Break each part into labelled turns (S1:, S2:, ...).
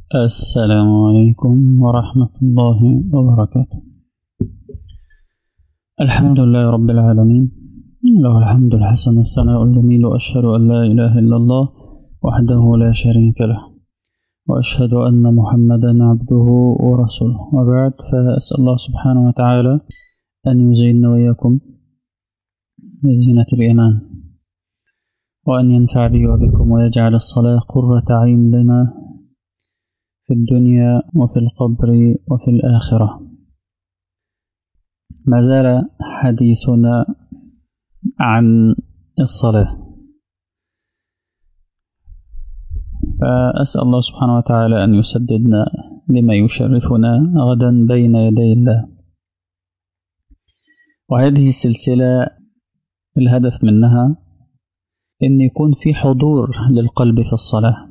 S1: السلام عليكم ورحمة الله وبركاته الحمد لله رب العالمين له الحمد الحسن الثناء الجميل وأشهد أن لا إله إلا الله وحده لا شريك له وأشهد أن محمدا عبده ورسوله وبعد فأسأل الله سبحانه وتعالى أن يزيننا وإياكم بزينة الإيمان وأن ينفع بي وبكم ويجعل الصلاة قرة عين لنا في الدنيا وفي القبر وفي الآخرة ما زال حديثنا عن الصلاة فأسأل الله سبحانه وتعالى أن يسددنا لما يشرفنا غدا بين يدي الله وهذه السلسلة الهدف منها أن يكون في حضور للقلب في الصلاة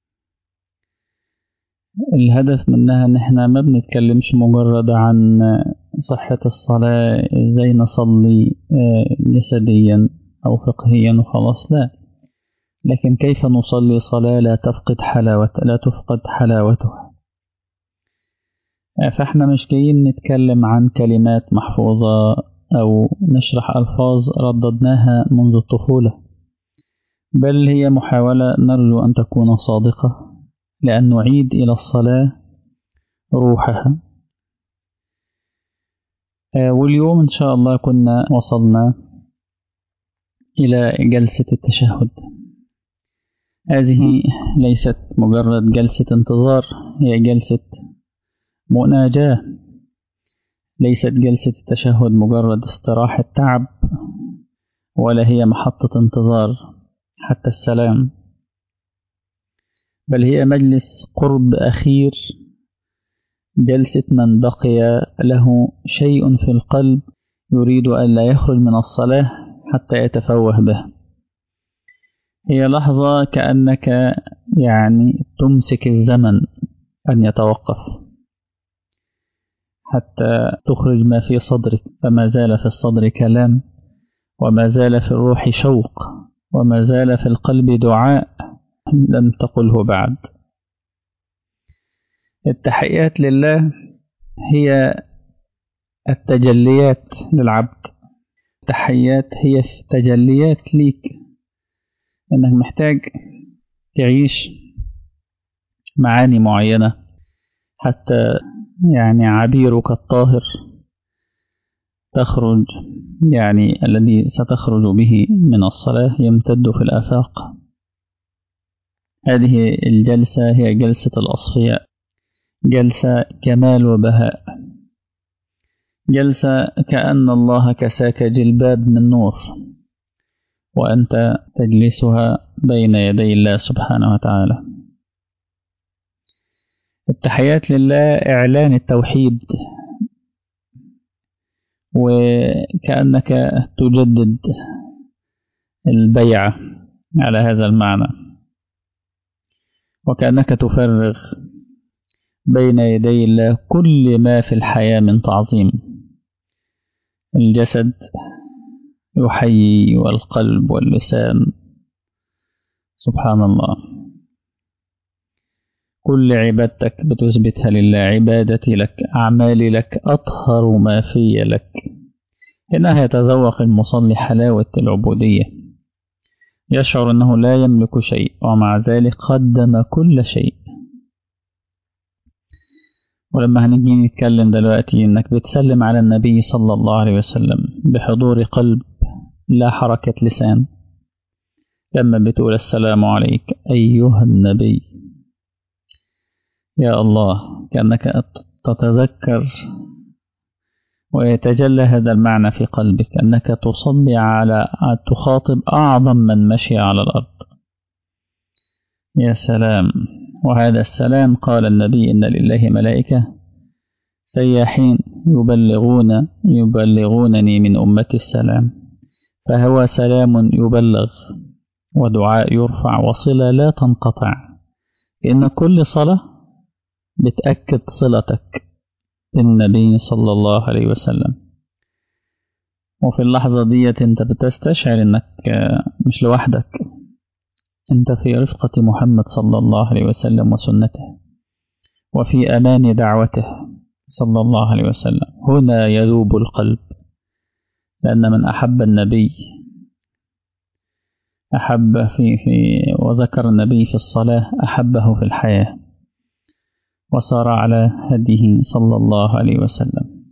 S1: الهدف منها ان احنا ما بنتكلمش مجرد عن صحة الصلاة ازاي نصلي جسديا او فقهيا وخلاص لا لكن كيف نصلي صلاة لا تفقد حلاوة لا تفقد حلاوتها فاحنا مش جايين نتكلم عن كلمات محفوظة او نشرح الفاظ رددناها منذ الطفولة بل هي محاولة نرجو ان تكون صادقة لأن نعيد إلى الصلاة روحها واليوم إن شاء الله كنا وصلنا إلى جلسة التشهد هذه ليست مجرد جلسة انتظار هي جلسة مناجاة ليست جلسة التشهد مجرد استراحة تعب ولا هي محطة انتظار حتى السلام بل هي مجلس قرب أخير جلسة من بقي له شيء في القلب يريد أن لا يخرج من الصلاة حتى يتفوه به هي لحظة كأنك يعني تمسك الزمن أن يتوقف حتى تخرج ما في صدرك فما زال في الصدر كلام وما زال في الروح شوق وما زال في القلب دعاء لم تقله بعد التحيات لله هي التجليات للعبد التحيات هي تجليات ليك انك محتاج تعيش معاني معينة حتى يعني عبيرك الطاهر تخرج يعني الذي ستخرج به من الصلاة يمتد في الآفاق هذه الجلسة هي جلسة الأصفياء جلسة كمال وبهاء جلسة كأن الله كساك جلباب من نور وأنت تجلسها بين يدي الله سبحانه وتعالى التحيات لله إعلان التوحيد وكأنك تجدد البيعة على هذا المعنى وكأنك تفرغ بين يدي الله كل ما في الحياة من تعظيم الجسد يحيي والقلب واللسان سبحان الله كل عبادتك بتثبتها لله عبادتي لك أعمالي لك أطهر ما في لك هنا يتذوق المصلي حلاوة العبودية يشعر أنه لا يملك شيء ومع ذلك قدم كل شيء ولما هنيجي نتكلم دلوقتي انك بتسلم على النبي صلى الله عليه وسلم بحضور قلب لا حركة لسان لما بتقول السلام عليك أيها النبي يا الله كأنك تتذكر ويتجلى هذا المعنى في قلبك أنك تصلي على تخاطب أعظم من مشي على الأرض يا سلام وهذا السلام قال النبي إن لله ملائكة سياحين يبلغون يبلغونني من أمتي السلام فهو سلام يبلغ ودعاء يرفع وصلة لا تنقطع لأن كل صلاة بتأكد صلتك بالنبي صلى الله عليه وسلم وفي اللحظة ديت انت بتستشعر انك مش لوحدك انت في رفقة محمد صلى الله عليه وسلم وسنته وفي أمان دعوته صلى الله عليه وسلم هنا يذوب القلب لأن من أحب النبي أحب في, في وذكر النبي في الصلاة أحبه في الحياة وصار على هديه صلى الله عليه وسلم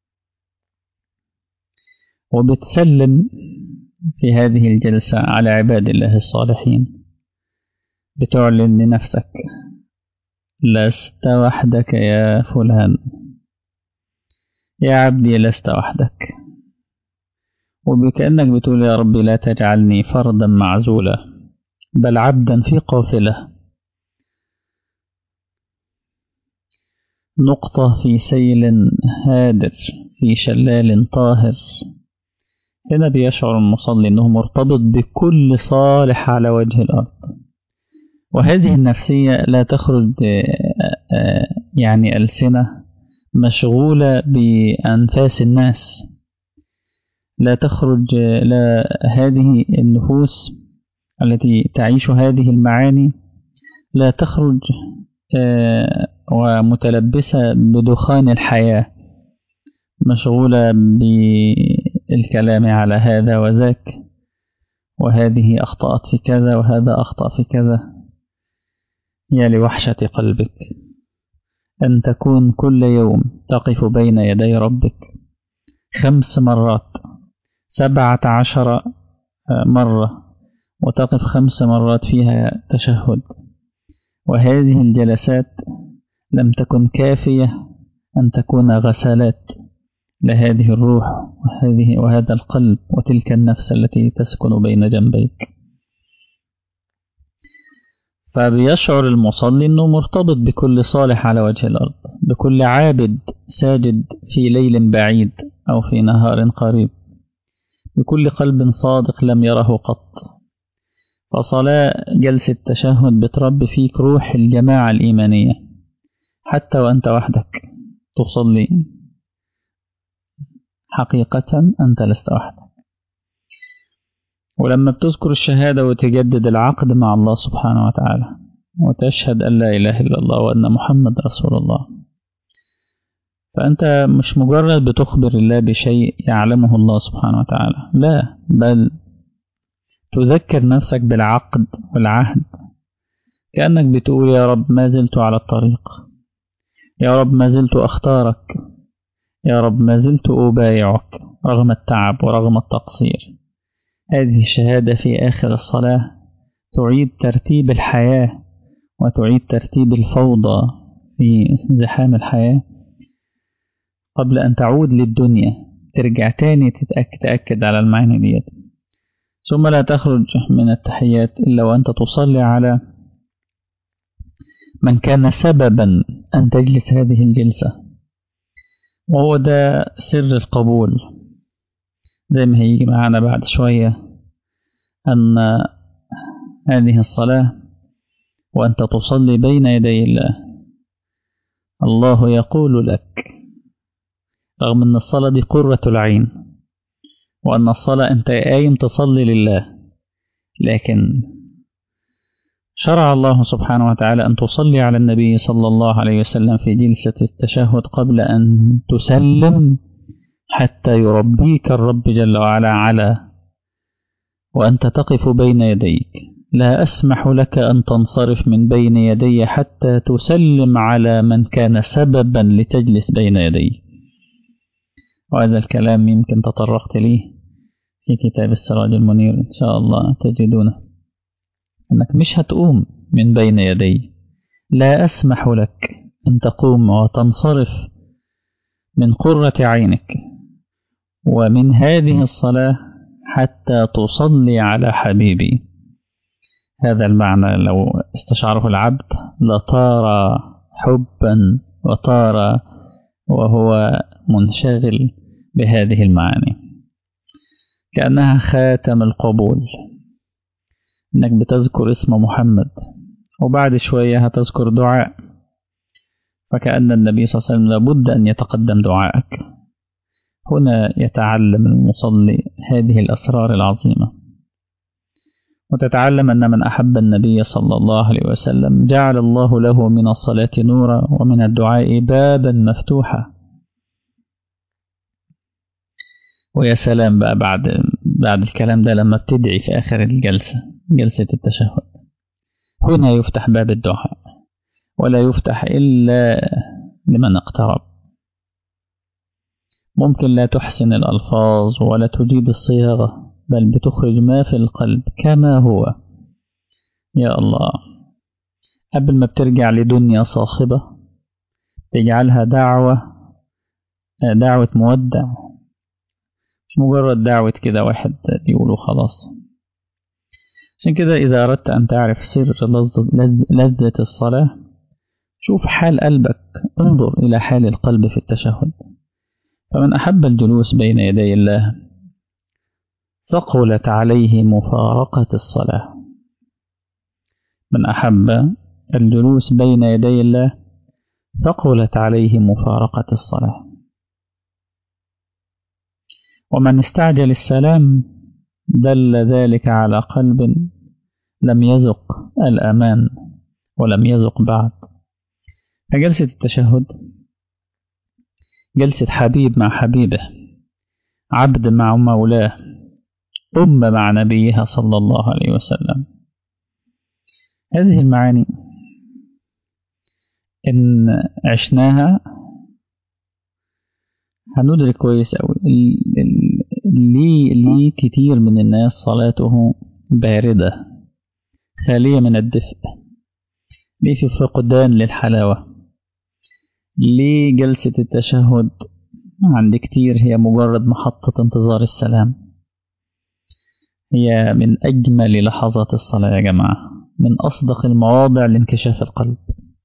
S1: وبتسلم في هذه الجلسة على عباد الله الصالحين بتعلن لنفسك لست وحدك يا فلان يا عبدي لست وحدك وبكأنك بتقول يا ربي لا تجعلني فردا معزولا بل عبدا في قافلة نقطة في سيل هادر في شلال طاهر هنا بيشعر المصلي أنه مرتبط بكل صالح على وجه الأرض وهذه النفسية لا تخرج يعني ألسنة مشغولة بأنفاس الناس لا تخرج لا هذه النفوس التي تعيش هذه المعاني لا تخرج ومتلبسة بدخان الحياة مشغولة بالكلام على هذا وذاك وهذه أخطأت في كذا وهذا أخطأ في كذا يا لوحشة قلبك أن تكون كل يوم تقف بين يدي ربك خمس مرات سبعة عشر مرة وتقف خمس مرات فيها تشهد وهذه الجلسات لم تكن كافية أن تكون غسالات لهذه الروح وهذه وهذا القلب وتلك النفس التي تسكن بين جنبيك فبيشعر المصلي أنه مرتبط بكل صالح على وجه الأرض بكل عابد ساجد في ليل بعيد أو في نهار قريب بكل قلب صادق لم يره قط فصلاة جلسة تشهد بتربي فيك روح الجماعة الإيمانية حتى وأنت وحدك تصلي حقيقة أنت لست وحدك ولما بتذكر الشهادة وتجدد العقد مع الله سبحانه وتعالى وتشهد أن لا إله إلا الله وأن محمد رسول الله فأنت مش مجرد بتخبر الله بشيء يعلمه الله سبحانه وتعالى لا بل تذكر نفسك بالعقد والعهد كأنك بتقول يا رب ما زلت على الطريق يا رب ما زلت أختارك يا رب ما زلت أبايعك رغم التعب ورغم التقصير هذه الشهادة في آخر الصلاة تعيد ترتيب الحياة وتعيد ترتيب الفوضى في زحام الحياة قبل أن تعود للدنيا ترجع تاني تتأكد, تأكد على المعنى ديت ثم لا تخرج من التحيات إلا وأنت تصلي على من كان سببا أن تجلس هذه الجلسة وهو ده سر القبول زي ما هيجي معانا بعد شوية أن هذه الصلاة وأنت تصلي بين يدي الله الله يقول لك رغم أن الصلاة دي قرة العين وأن الصلاة أنت قايم تصلي لله لكن شرع الله سبحانه وتعالى أن تصلي على النبي صلى الله عليه وسلم في جلسة التشهد قبل أن تسلم حتى يربيك الرب جل وعلا على وأنت تقف بين يديك لا أسمح لك أن تنصرف من بين يدي حتى تسلم على من كان سببا لتجلس بين يدي وهذا الكلام يمكن تطرقت ليه في كتاب السراج المنير إن شاء الله تجدونه أنك مش هتقوم من بين يدي لا أسمح لك أن تقوم وتنصرف من قرة عينك ومن هذه الصلاة حتى تصلي على حبيبي هذا المعنى لو استشعره العبد لطار حبا وطار وهو منشغل بهذه المعاني كأنها خاتم القبول انك بتذكر اسم محمد وبعد شوية هتذكر دعاء فكأن النبي صلى الله عليه وسلم لابد أن يتقدم دعائك هنا يتعلم المصلي هذه الأسرار العظيمة وتتعلم أن من أحب النبي صلى الله عليه وسلم جعل الله له من الصلاة نورا ومن الدعاء بابا مفتوحا ويا سلام بقى بعد بعد الكلام ده لما بتدعي في آخر الجلسة جلسة التشهد هنا يفتح باب الدعاء ولا يفتح إلا لمن اقترب ممكن لا تحسن الألفاظ ولا تجيد الصياغة بل بتخرج ما في القلب كما هو يا الله قبل ما بترجع لدنيا صاخبة تجعلها دعوة دعوة مودع مش مجرد دعوة كده واحد بيقوله خلاص عشان كده إذا أردت أن تعرف سر لذة الصلاة شوف حال قلبك انظر إلى حال القلب في التشهد فمن أحب الجلوس بين يدي الله ثقلت عليه مفارقة الصلاة من أحب الجلوس بين يدي الله ثقلت عليه مفارقة الصلاة ومن استعجل السلام دل ذلك على قلب لم يذق الأمان ولم يذق بعد فجلسة التشهد جلسة حبيب مع حبيبه عبد مع مولاه أمة مع نبيها صلى الله عليه وسلم هذه المعاني إن عشناها هندرك كويس أوي ليه ليه كتير من الناس صلاته باردة خالية من الدفء ليه في فقدان للحلاوة ليه جلسة التشهد عند كتير هي مجرد محطة انتظار السلام هي من أجمل لحظات الصلاة يا جماعة من أصدق المواضع لانكشاف القلب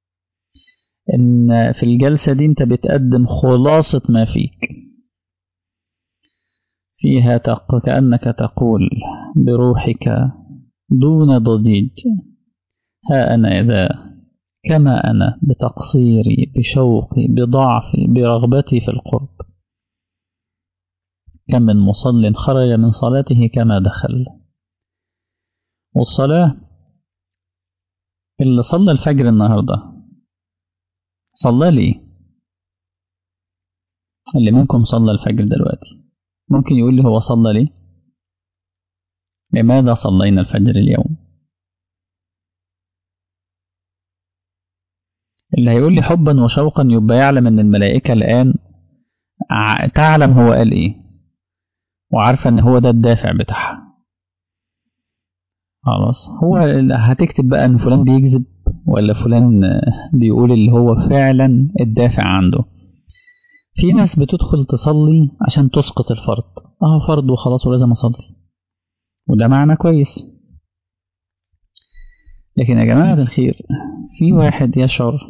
S1: إن في الجلسة دي أنت بتقدم خلاصة ما فيك فيها تق... كأنك تقول بروحك دون ضجيج ها أنا إذا كما أنا بتقصيري بشوقي بضعفي برغبتي في القرب كم من مصل خرج من صلاته كما دخل والصلاة اللي صلى الفجر النهاردة صلى لي اللي منكم صلى الفجر دلوقتي ممكن يقول لي هو صلى ليه لماذا صلينا الفجر اليوم اللي هيقول لي حبا وشوقا يبقى يعلم ان الملائكة الآن تعلم هو قال ايه وعارفة ان هو ده الدافع بتاعها خلاص هو هتكتب بقى ان فلان بيكذب ولا فلان بيقول اللي هو فعلا الدافع عنده في ناس بتدخل تصلي عشان تسقط الفرض اه فرض وخلاص ولازم اصلي وده معنى كويس لكن يا جماعة الخير في واحد يشعر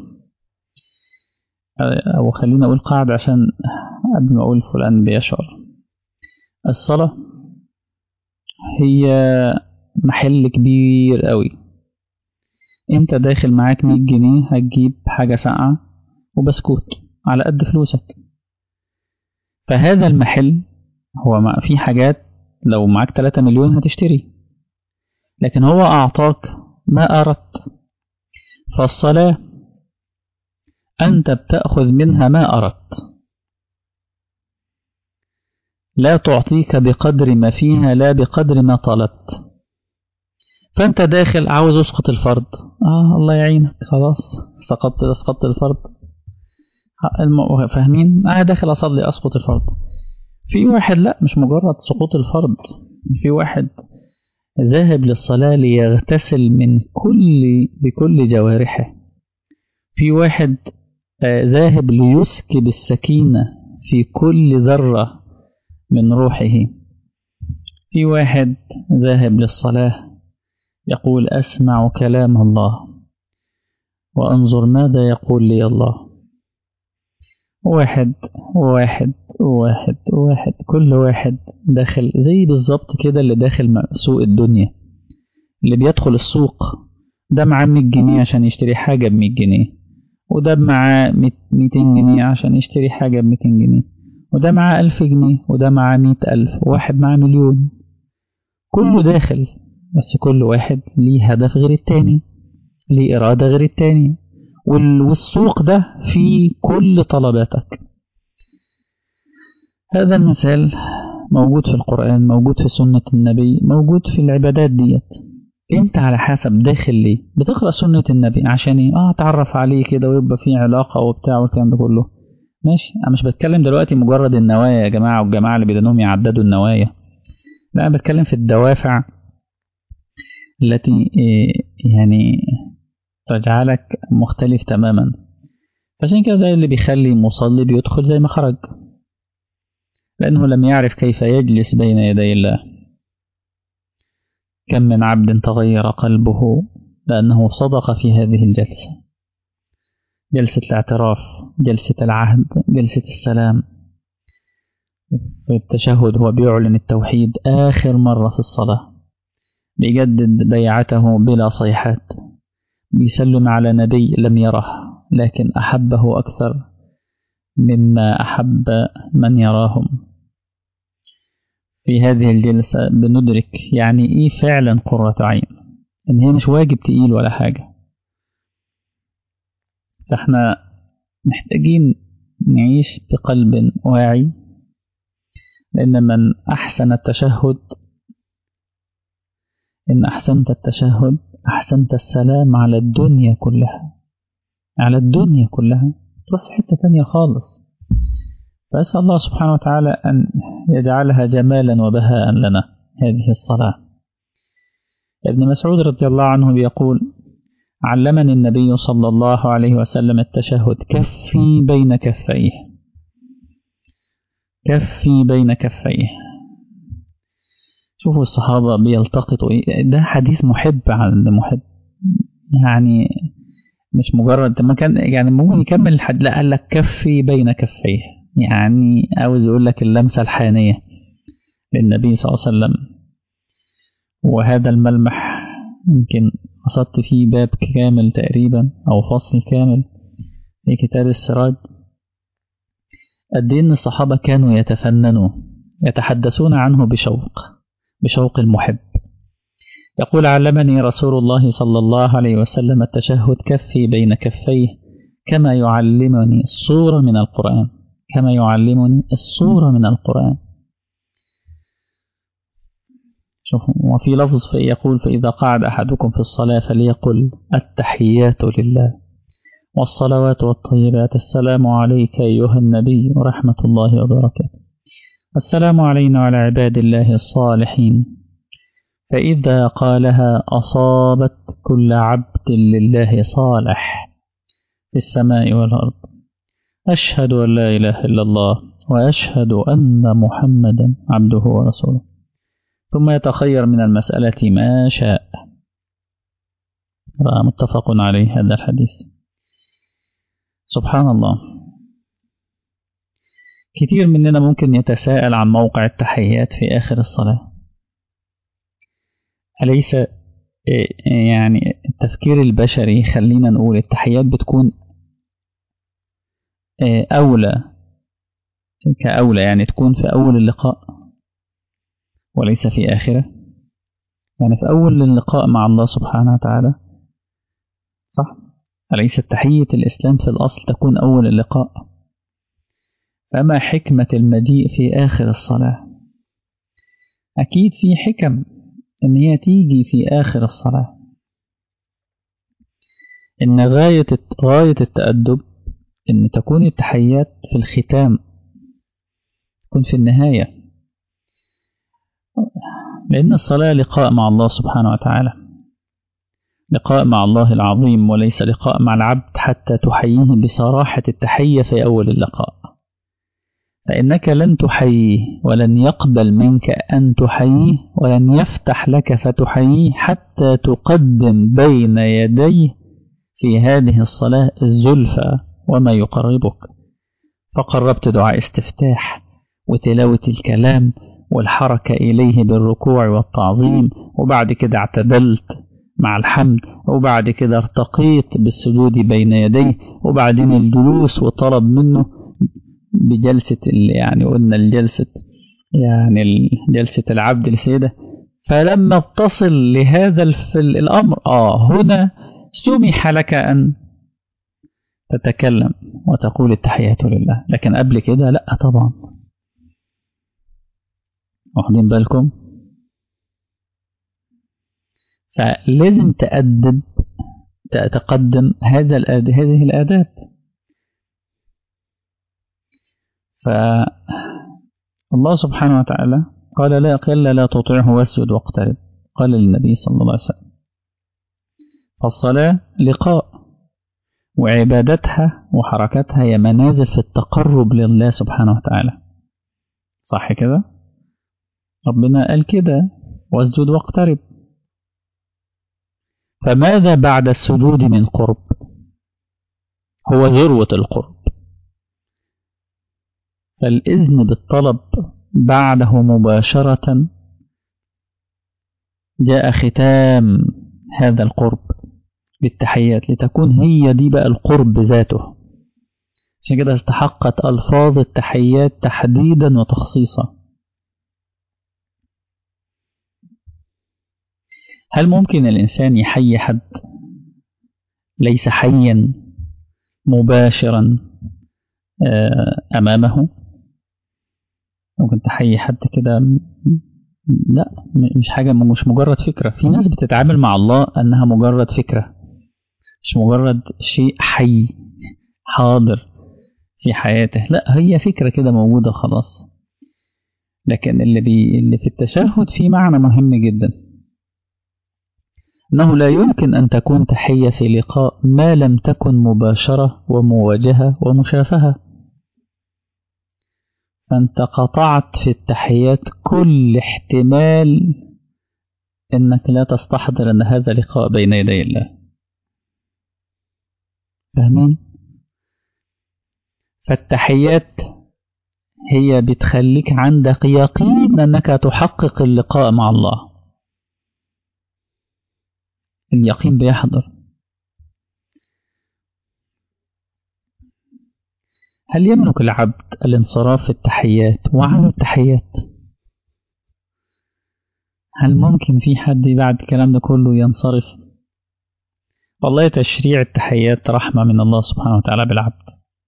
S1: أو خلينا أقول قاعدة عشان قبل ما أقول فلان بيشعر الصلاة هي محل كبير قوي انت داخل معاك 100 جنيه هتجيب حاجة ساقعة وبسكوت على قد فلوسك فهذا المحل هو ما في حاجات لو معاك 3 مليون هتشتري لكن هو أعطاك ما أردت فالصلاة أنت بتأخذ منها ما أردت لا تعطيك بقدر ما فيها لا بقدر ما طلبت فأنت داخل عاوز أسقط الفرض آه الله يعينك خلاص سقطت سقطت الفرض فاهمين أنا داخل أصلي أسقط الفرض في واحد لا مش مجرد سقوط الفرض في واحد ذاهب للصلاة ليغتسل من كل بكل جوارحه في واحد ذاهب ليسكب السكينة في كل ذرة من روحه في واحد ذاهب للصلاة يقول أسمع كلام الله وأنظر ماذا يقول لي الله واحد واحد واحد واحد كل واحد داخل زي بالظبط كده اللي داخل سوق الدنيا اللي بيدخل السوق ده معاه 100 جنيه عشان يشتري حاجة ب 100 جنيه وده معاه 200 جنيه عشان يشتري حاجة ب 200 جنيه وده معاه 1000 جنيه وده معاه 100000 وواحد معاه مليون كله داخل بس كل واحد ليه هدف غير التاني ليه إرادة غير التاني والسوق ده في كل طلباتك هذا المثال موجود في القرآن موجود في سنة النبي موجود في العبادات ديت انت على حسب داخل ليه بتقرأ سنة النبي عشان ايه اه تعرف عليه كده ويبقى في علاقة وبتاع والكلام ده كله ماشي انا مش بتكلم دلوقتي مجرد النوايا يا جماعة والجماعة اللي بدنهم يعددوا النوايا لا انا بتكلم في الدوافع التي إيه يعني تجعلك مختلف تماما عشان كده ده اللي بيخلي مصلي بيدخل زي ما خرج لأنه لم يعرف كيف يجلس بين يدي الله كم من عبد تغير قلبه لأنه صدق في هذه الجلسة جلسة الاعتراف جلسة العهد جلسة السلام في التشهد هو بيعلن التوحيد آخر مرة في الصلاة بيجدد بيعته بلا صيحات بيسلم على نبي لم يره لكن أحبه أكثر مما أحب من يراهم في هذه الجلسة بندرك يعني إيه فعلا قرة عين إن هي مش واجب تقيل ولا حاجة فإحنا محتاجين نعيش بقلب واعي لأن من أحسن التشهد إن أحسنت التشهد أحسنت السلام على الدنيا كلها على الدنيا كلها تروح في حتة تانية خالص فأسأل الله سبحانه وتعالى أن يجعلها جمالا وبهاء لنا هذه الصلاة ابن مسعود رضي الله عنه بيقول علمني النبي صلى الله عليه وسلم التشهد كفي بين كفيه كفي بين كفيه شوفوا الصحابة بيلتقطوا ده حديث محب عند محب يعني مش مجرد ما كان يعني ممكن يكمل الحد لا قال لك كفي بين كفيه يعني عاوز يقول لك اللمسة الحانية للنبي صلى الله عليه وسلم وهذا الملمح يمكن قصدت فيه باب كامل تقريبا أو فصل كامل في كتاب السراج قد إن الصحابة كانوا يتفننوا يتحدثون عنه بشوق بشوق المحب يقول علمني رسول الله صلى الله عليه وسلم التشهد كفي بين كفيه كما يعلمني الصورة من القرآن كما يعلمني الصورة من القرآن شوفوا وفي لفظ يقول فإذا قعد أحدكم في الصلاة فليقل التحيات لله والصلوات والطيبات السلام عليك أيها النبي ورحمة الله وبركاته السلام علينا وعلى عباد الله الصالحين فإذا قالها أصابت كل عبد لله صالح في السماء والأرض أشهد أن لا إله إلا الله وأشهد أن محمدا عبده ورسوله ثم يتخير من المسألة ما شاء متفق عليه هذا الحديث سبحان الله كثير مننا ممكن يتساءل عن موقع التحيات في آخر الصلاة أليس يعني التفكير البشري خلينا نقول التحيات بتكون أولى كأولى يعني تكون في أول اللقاء وليس في آخرة يعني في أول اللقاء مع الله سبحانه وتعالى صح أليست تحية الإسلام في الأصل تكون أول اللقاء فما حكمة المجيء في آخر الصلاة أكيد في حكم إن هي تيجي في آخر الصلاة إن غاية غاية التأدب إن تكون التحيات في الختام تكون في النهاية لأن الصلاة لقاء مع الله سبحانه وتعالى لقاء مع الله العظيم وليس لقاء مع العبد حتى تحييه بصراحة التحية في أول اللقاء فإنك لن تحييه ولن يقبل منك أن تحييه ولن يفتح لك فتحييه حتى تقدم بين يديه في هذه الصلاة الزلفى وما يقربك فقربت دعاء استفتاح وتلاوة الكلام والحركة إليه بالركوع والتعظيم وبعد كده اعتدلت مع الحمد وبعد كده ارتقيت بالسجود بين يديه وبعدين الجلوس وطلب منه بجلسة يعني قلنا الجلسة يعني جلسة العبد لسيدة فلما تصل لهذا الأمر آه هنا سمح لك أن تتكلم وتقول التحيات لله لكن قبل كده لا طبعا واخدين بالكم فلازم تأدب تقدم هذا الآد... هذه الآداب فالله سبحانه وتعالى قال لا قل لا تطيعه واسجد واقترب قال للنبي صلى الله عليه وسلم فالصلاة لقاء وعبادتها وحركتها هي منازل في التقرب لله سبحانه وتعالى صح كده ربنا قال كده واسجد واقترب فماذا بعد السجود من قرب هو ذروة القرب فالإذن بالطلب بعده مباشرة جاء ختام هذا القرب بالتحيات لتكون هي دي بقى القرب ذاته عشان كده استحقت ألفاظ التحيات تحديدا وتخصيصا هل ممكن الإنسان يحيي حد ليس حيا مباشرا أمامه ممكن تحيي حد كده لا مش حاجة مش مجرد فكرة في ناس بتتعامل مع الله أنها مجرد فكرة مش مجرد شيء حي حاضر في حياته لا هي فكرة كده موجودة خلاص لكن اللي, بي اللي في التشهد في معنى مهم جدا أنه لا يمكن أن تكون تحية في لقاء ما لم تكن مباشرة ومواجهة ومشافهة فأنت قطعت في التحيات كل احتمال أنك لا تستحضر أن هذا لقاء بين يدي الله فاهمين؟ فالتحيات هي بتخليك عندك يقين أنك تحقق اللقاء مع الله اليقين بيحضر هل يملك العبد الانصراف في التحيات وعن التحيات هل ممكن في حد بعد الكلام ده كله ينصرف والله تشريع التحيات رحمة من الله سبحانه وتعالى بالعبد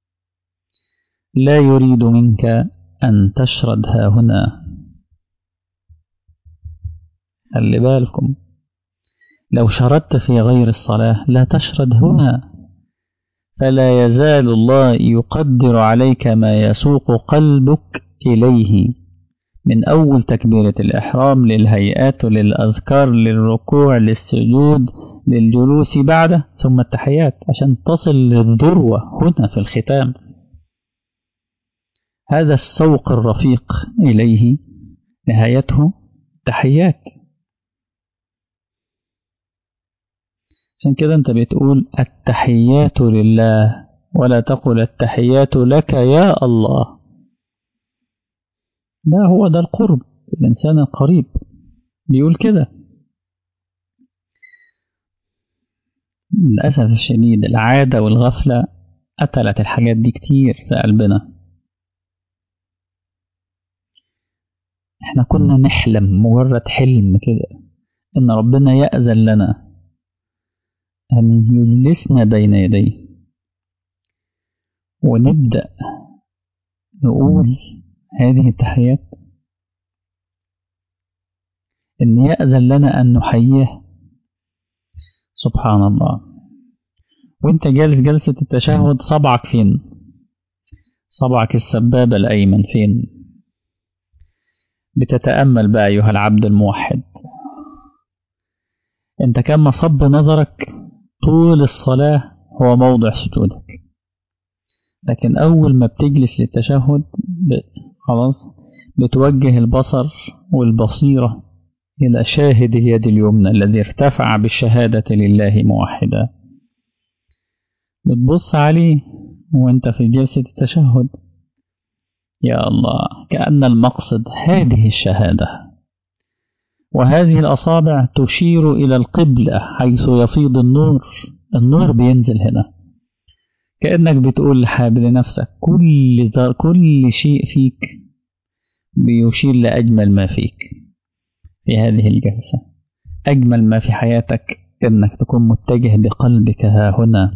S1: لا يريد منك أن تشرد ها هنا خلي بالكم لو شردت في غير الصلاة لا تشرد هنا فلا يزال الله يقدر عليك ما يسوق قلبك إليه من أول تكبيرة الإحرام للهيئات للأذكار للركوع للسجود للجلوس بعده ثم التحيات عشان تصل للذروة هنا في الختام هذا السوق الرفيق إليه نهايته تحيات عشان كده انت بتقول التحيات لله ولا تقل التحيات لك يا الله ده هو ده القرب الإنسان القريب بيقول كده للأسف الشديد العادة والغفلة قتلت الحاجات دي كتير في قلبنا احنا كنا نحلم مجرد حلم كده ان ربنا يأذن لنا أن يجلسنا بين يديه ونبدأ نقول هذه التحيات أن يأذن لنا أن نحييه سبحان الله وانت جالس جلسة التشهد صبعك فين صبعك السبابة الأيمن فين بتتأمل بقى أيها العبد الموحد انت كان مصب نظرك طول الصلاة هو موضع سجودك لكن أول ما بتجلس للتشهد خلاص بتوجه البصر والبصيرة إلى شاهد اليد اليمنى الذي ارتفع بالشهادة لله موحدا بتبص عليه وانت في جلسة التشهد يا الله كأن المقصد هذه الشهادة وهذه الأصابع تشير إلى القبلة حيث يفيض النور النور بينزل هنا كأنك بتقول لنفسك كل كل شيء فيك بيشير لأجمل ما فيك في هذه الجلسة أجمل ما في حياتك إنك تكون متجه بقلبك ها هنا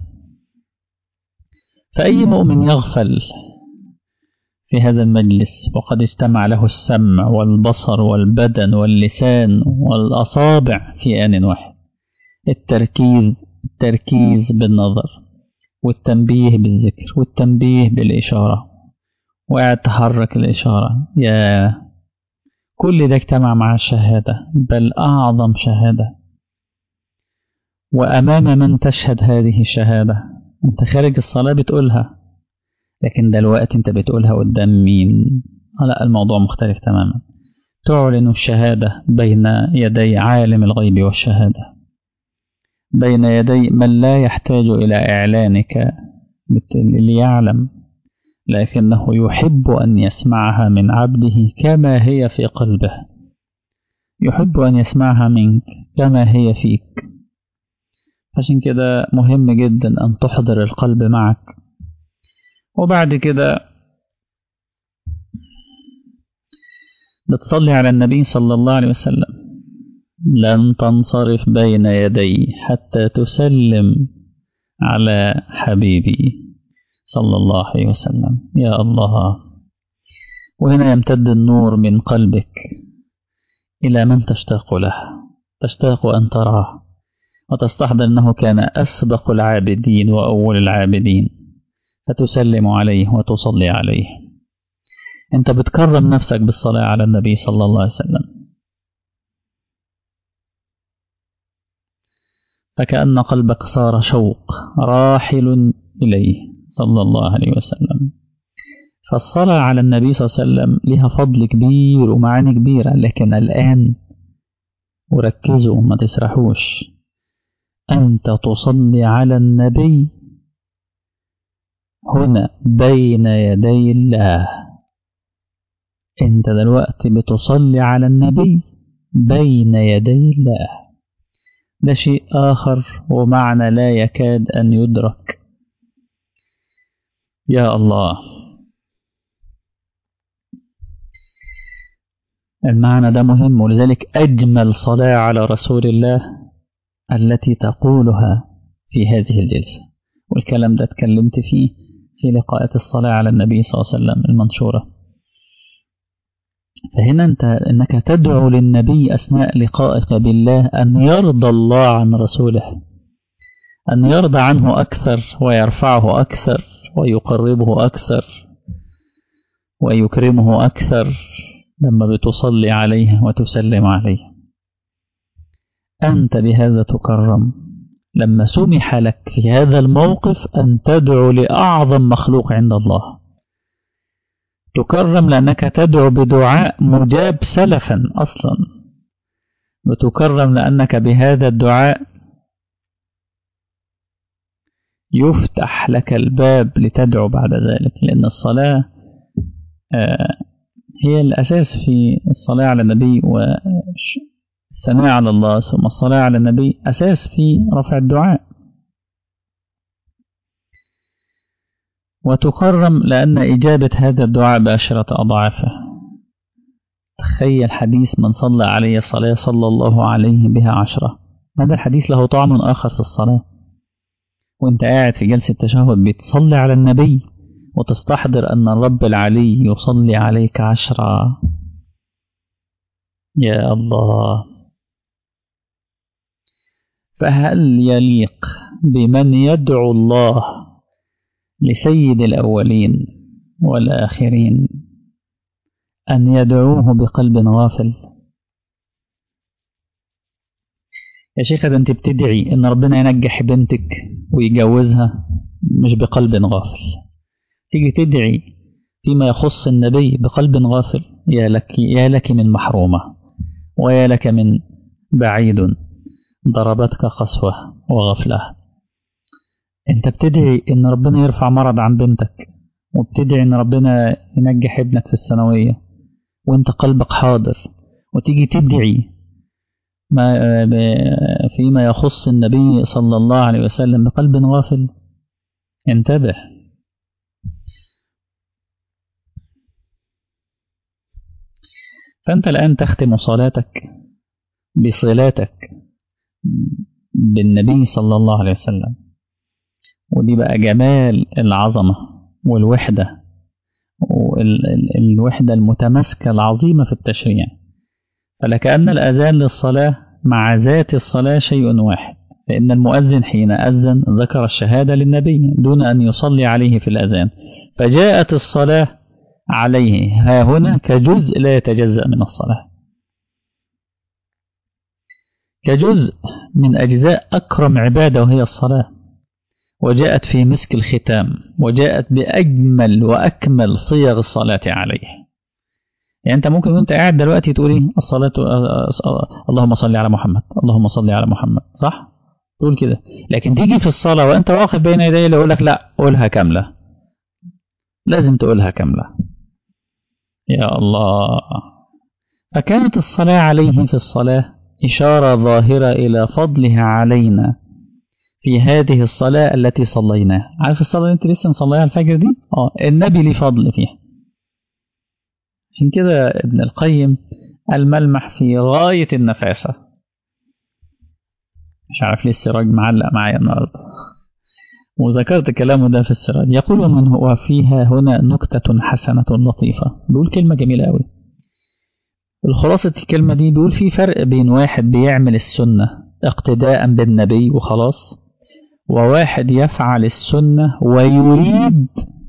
S1: فأي مؤمن يغفل في هذا المجلس وقد اجتمع له السمع والبصر والبدن واللسان والأصابع في آن واحد التركيز التركيز بالنظر والتنبيه بالذكر والتنبيه بالإشارة وقاعد تحرك الإشارة يا كل ده اجتمع مع الشهادة بل أعظم شهادة وأمام من تشهد هذه الشهادة أنت خارج الصلاة بتقولها لكن دلوقتي أنت بتقولها قدام مين لا الموضوع مختلف تماما تعلن الشهادة بين يدي عالم الغيب والشهادة بين يدي من لا يحتاج إلى إعلانك ليعلم لكنه يحب أن يسمعها من عبده كما هي في قلبه يحب أن يسمعها منك كما هي فيك عشان كده مهم جدا أن تحضر القلب معك وبعد كده بتصلي على النبي صلى الله عليه وسلم لن تنصرف بين يدي حتى تسلم على حبيبي صلى الله عليه وسلم يا الله وهنا يمتد النور من قلبك إلى من تشتاق له تشتاق أن تراه وتستحضر أنه كان أسبق العابدين وأول العابدين فتسلم عليه وتصلي عليه أنت بتكرم نفسك بالصلاة على النبي صلى الله عليه وسلم فكأن قلبك صار شوق راحل إليه صلى الله عليه وسلم فالصلاة على النبي صلى الله عليه وسلم لها فضل كبير ومعاني كبيرة لكن الآن وركزوا ما تسرحوش أنت تصلي على النبي هنا بين يدي الله أنت دلوقتي بتصلي على النبي بين يدي الله ده شيء آخر ومعنى لا يكاد أن يدرك يا الله المعنى ده مهم ولذلك أجمل صلاة على رسول الله التي تقولها في هذه الجلسة والكلام ده اتكلمت فيه في لقاءات الصلاة على النبي صلى الله عليه وسلم المنشورة فهنا أنت أنك تدعو للنبي أثناء لقائك بالله أن يرضى الله عن رسوله أن يرضى عنه أكثر ويرفعه أكثر ويقربه أكثر ويكرمه أكثر لما بتصلي عليه وتسلم عليه أنت بهذا تكرم لما سمح لك في هذا الموقف أن تدعو لأعظم مخلوق عند الله تكرم لأنك تدعو بدعاء مجاب سلفا أصلا وتكرم لأنك بهذا الدعاء يفتح لك الباب لتدعو بعد ذلك لأن الصلاة هي الأساس في الصلاة على النبي والثناء على الله ثم الصلاة على النبي أساس في رفع الدعاء وتكرم لأن إجابة هذا الدعاء بعشرة أضعافه تخيل حديث من صلى عليه الصلاة صلى الله عليه بها عشرة هذا الحديث له طعم آخر في الصلاة وانت قاعد في جلسة تشهد بتصلي على النبي وتستحضر أن الرب العلي يصلي عليك عشرة يا الله فهل يليق بمن يدعو الله لسيد الأولين والآخرين أن يدعوه بقلب غافل يا شيخة ده أنت بتدعي إن ربنا ينجح بنتك ويجوزها مش بقلب غافل تيجي تدعي فيما يخص النبي بقلب غافل يا لك يا لك من محرومة ويا لك من بعيد ضربتك قسوة وغفلة انت بتدعي ان ربنا يرفع مرض عن بنتك وبتدعي ان ربنا ينجح ابنك في الثانوية وانت قلبك حاضر وتيجي تدعي ما فيما يخص النبي صلى الله عليه وسلم بقلب غافل انتبه فأنت الآن تختم صلاتك بصلاتك بالنبي صلى الله عليه وسلم ودي بقى جمال العظمة والوحدة والوحدة المتماسكة العظيمة في التشريع فلكأن الأذان للصلاة مع ذات الصلاة شيء واحد فإن المؤذن حين أذن ذكر الشهادة للنبي دون أن يصلي عليه في الأذان فجاءت الصلاة عليه ها هنا كجزء لا يتجزأ من الصلاة كجزء من أجزاء أكرم عبادة وهي الصلاة وجاءت في مسك الختام وجاءت بأجمل وأكمل صيغ الصلاة عليه يعني أنت ممكن وأنت قاعد دلوقتي تقول إيه الصلاة اللهم صل على محمد اللهم صل على محمد صح؟ تقول كده لكن تيجي في الصلاة وأنت واقف بين يدي اللي يقول لك لا قولها كاملة لازم تقولها كاملة يا الله فكانت الصلاة عليه في الصلاة إشارة ظاهرة إلى فضلها علينا في هذه الصلاة التي صليناها عارف الصلاة اللي انت لسه مصليها الفجر دي اه النبي ليه فضل فيها عشان كده ابن القيم الملمح في غاية النفاسة مش عارف ليه السراج معلق معايا النهارده وذكرت كلامه ده في السراج يقول من هو فيها هنا نكتة حسنة لطيفة بيقول كلمة جميلة قوي الخلاصة الكلمة دي بيقول في فرق بين واحد بيعمل السنة اقتداء بالنبي وخلاص وواحد يفعل السنة ويريد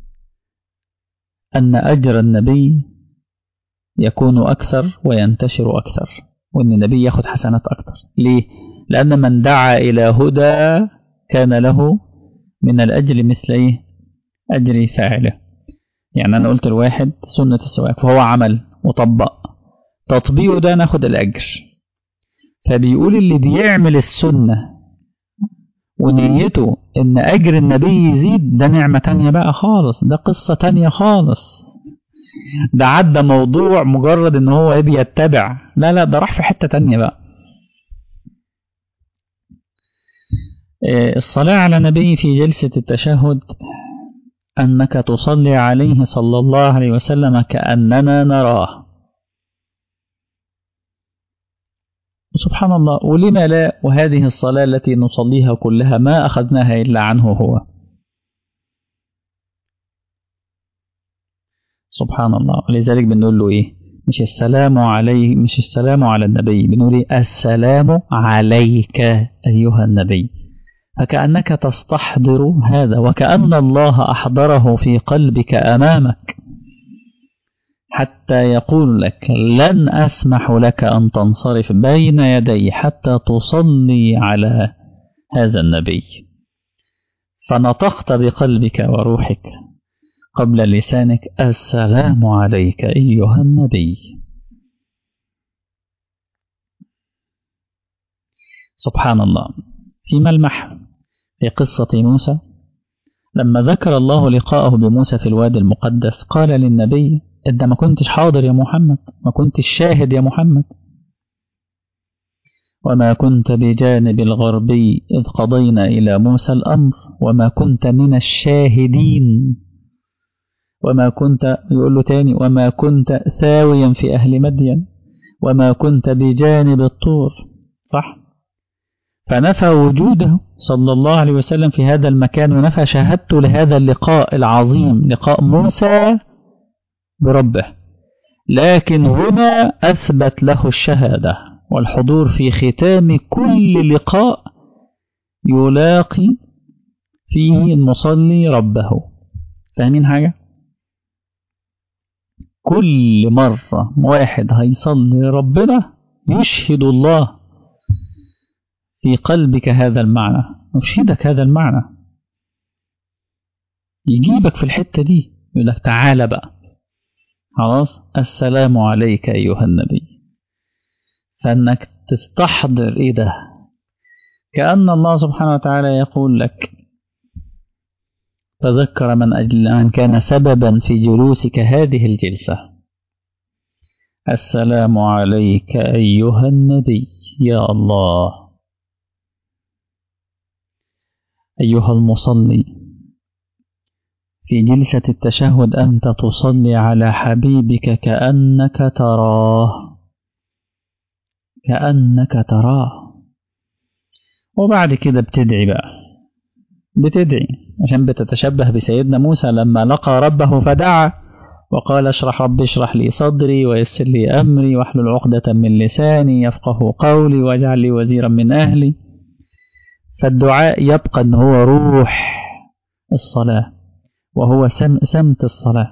S1: أن أجر النبي يكون أكثر وينتشر أكثر وأن النبي ياخد حسنات أكثر ليه؟ لأن من دعا إلى هدى كان له من الأجر مثل إيه؟ أجر فاعله يعني أنا قلت الواحد سنة السواك فهو عمل وطبق تطبيقه ده ناخد الأجر فبيقول اللي بيعمل السنة ونيته ان اجر النبي يزيد ده نعمة تانية بقى خالص ده قصة تانية خالص ده عدى موضوع مجرد ان هو بيتبع لا لا ده راح في حتة تانية بقى الصلاة على النبي في جلسة التشهد أنك تصلي عليه صلى الله عليه وسلم كأننا نراه سبحان الله ولما لا وهذه الصلاة التي نصليها كلها ما أخذناها إلا عنه هو سبحان الله ولذلك بنقول له إيه مش السلام عليه مش السلام على النبي بنقول إيه السلام عليك أيها النبي فكأنك تستحضر هذا وكأن الله أحضره في قلبك أمامك حتى يقول لك لن أسمح لك أن تنصرف بين يدي حتى تصلي على هذا النبي فنطقت بقلبك وروحك قبل لسانك السلام عليك أيها النبي سبحان الله في ملمح في قصة موسى لما ذكر الله لقاءه بموسى في الوادي المقدس قال للنبي انت ما كنتش حاضر يا محمد ما كنتش شاهد يا محمد وما كنت بجانب الغربي إذ قضينا إلى موسى الأمر وما كنت من الشاهدين وما كنت يقول له تاني وما كنت ثاويا في أهل مدين وما كنت بجانب الطور صح فنفى وجوده صلى الله عليه وسلم في هذا المكان ونفى شهادته لهذا اللقاء العظيم لقاء موسى بربه لكن هنا أثبت له الشهادة والحضور في ختام كل لقاء يلاقي فيه المصلي ربه فاهمين حاجة؟ كل مرة واحد هيصلي ربنا يشهد الله في قلبك هذا المعنى يشهدك هذا المعنى يجيبك في الحتة دي يقول لك تعالى بقى خلاص السلام عليك أيها النبي فأنك تستحضر إيه ده كأن الله سبحانه وتعالى يقول لك تذكر من أجل أن كان سببا في جلوسك هذه الجلسة السلام عليك أيها النبي يا الله أيها المصلي في جلسة التشهد أنت تصلي على حبيبك كأنك تراه كأنك تراه وبعد كده بتدعي بقى بتدعي عشان بتتشبه بسيدنا موسى لما لقى ربه فدعا وقال اشرح ربي اشرح لي صدري ويسر لي أمري واحلل عقدة من لساني يفقه قولي واجعل لي وزيرا من أهلي فالدعاء يبقى أن هو روح الصلاة وهو سم سمت الصلاة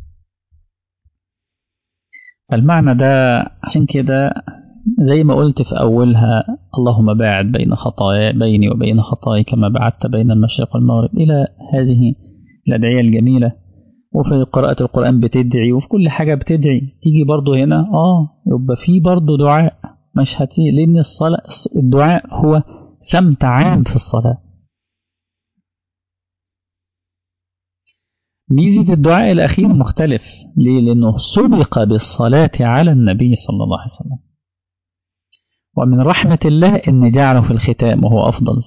S1: فالمعنى ده عشان كده زي ما قلت في أولها اللهم باعد بين خطايا بيني وبين خطاي كما بعدت بين المشرق والمغرب إلى هذه الأدعية الجميلة وفي قراءة القرآن بتدعي وفي كل حاجة بتدعي تيجي برضو هنا آه يبقى في برضو دعاء مش هتي لأن الصلاة الدعاء هو سمت عام في الصلاة ميزة الدعاء الأخير مختلف ليه؟ لأنه سبق بالصلاة على النبي صلى الله عليه وسلم ومن رحمة الله أن جعله في الختام وهو أفضل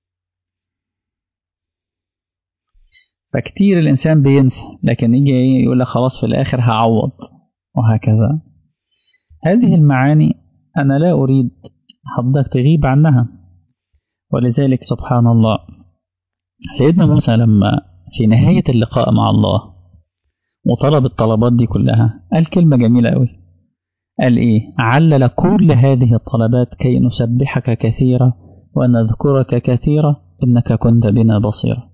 S1: فكتير الإنسان بينسى لكن يجي يقول لك خلاص في الآخر هعوض وهكذا هذه المعاني أنا لا أريد حضرتك تغيب عنها ولذلك سبحان الله سيدنا موسى لما في نهاية اللقاء مع الله وطلب الطلبات دي كلها قال كلمة جميلة أوي قال إيه علل كل هذه الطلبات كي نسبحك كثيرا ونذكرك كثيرا إنك كنت بنا بصيرا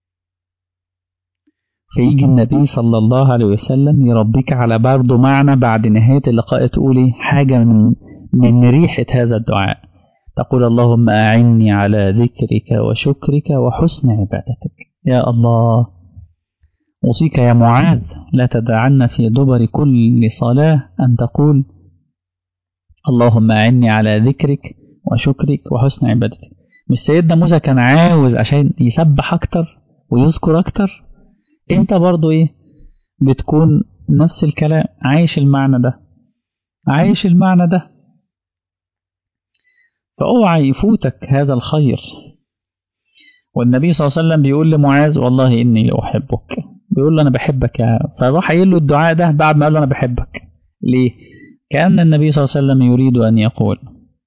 S1: فيجي النبي صلى الله عليه وسلم يربيك على برضه معنى بعد نهاية اللقاء تقولي حاجة من من ريحة هذا الدعاء تقول اللهم أعني على ذكرك وشكرك وحسن عبادتك يا الله أوصيك يا معاذ لا تدعن في دبر كل صلاة أن تقول اللهم أعني على ذكرك وشكرك وحسن عبادتك مش سيدنا موسى كان عاوز عشان يسبح أكتر ويذكر أكتر أنت برضو إيه بتكون نفس الكلام عايش المعنى ده عايش المعنى ده فاوعى يفوتك هذا الخير والنبي صلى الله عليه وسلم بيقول لمعاذ والله اني لاحبك بيقول له انا بحبك يا فراح قايل له الدعاء ده بعد ما قال له انا بحبك ليه كان النبي صلى الله عليه وسلم يريد ان يقول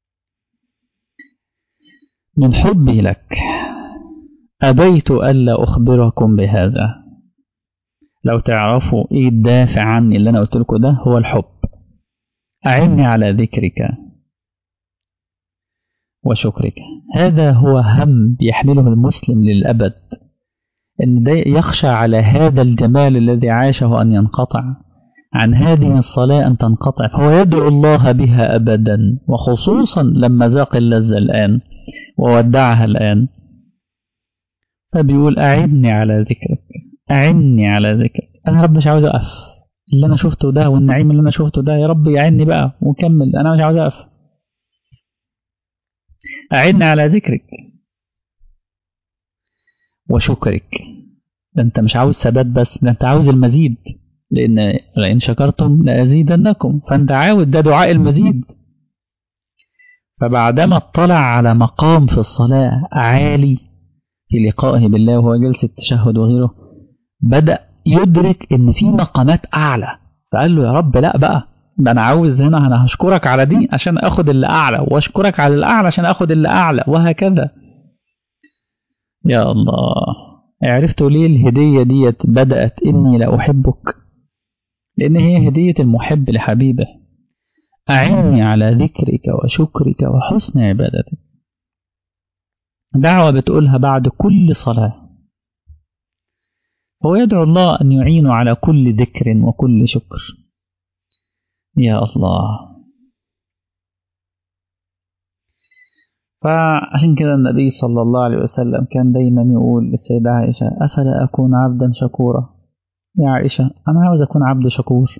S1: من حبي لك ابيت الا اخبركم بهذا لو تعرفوا ايه الدافع عني اللي انا قلت لكم ده هو الحب اعني على ذكرك وشكرك هذا هو هم يحمله المسلم للأبد أن ده يخشى على هذا الجمال الذي عاشه أن ينقطع عن هذه الصلاة أن تنقطع فهو يدعو الله بها أبدا وخصوصا لما ذاق اللذة الآن وودعها الآن فبيقول أعدني على ذكرك أعني على ذكرك أنا رب مش عاوز أقف اللي أنا شفته ده والنعيم اللي أنا شفته ده يا رب يعني بقى وكمل أنا مش عاوز أقف أعدنا على ذكرك وشكرك ده أنت مش عاوز ثبات بس ده أنت عاوز المزيد لأن لئن شكرتم لأزيدنكم فأنت عاوز ده دعاء المزيد فبعدما اطلع على مقام في الصلاة عالي في لقائه بالله وهو جلسة التشهد وغيره بدأ يدرك إن في مقامات أعلى فقال له يا رب لا بقى ده انا عاوز هنا انا هشكرك على دي عشان اخد اللي اعلى واشكرك على الاعلى عشان اخد اللي اعلى وهكذا يا الله عرفتوا ليه الهدية ديت بدأت إني لا أحبك لأن هي هدية المحب لحبيبه أعني على ذكرك وشكرك وحسن عبادتك دعوة بتقولها بعد كل صلاة هو يدعو الله أن يعينه على كل ذكر وكل شكر يا الله فعشان كده النبي صلى الله عليه وسلم كان دايما يقول للسيدة عائشة أفلا أكون عبدا شكورا يا عائشة أنا عاوز أكون عبد شكور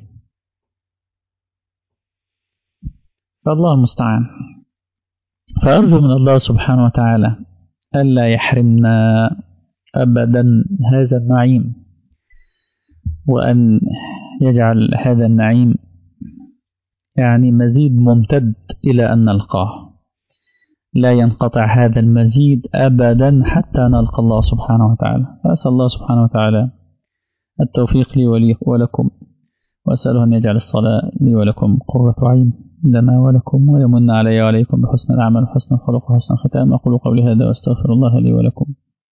S1: فالله المستعان فأرجو من الله سبحانه وتعالى ألا يحرمنا أبدا هذا النعيم وأن يجعل هذا النعيم يعني مزيد ممتد إلى أن نلقاه لا ينقطع هذا المزيد أبدا حتى نلقى الله سبحانه وتعالى فأسأل الله سبحانه وتعالى التوفيق لي ولي ولكم وأسأله أن يجعل الصلاة لي ولكم قرة عين لنا ولكم ويمن علي وعليكم بحسن العمل وحسن الخلق وحسن الختام أقول قولي هذا وأستغفر الله لي ولكم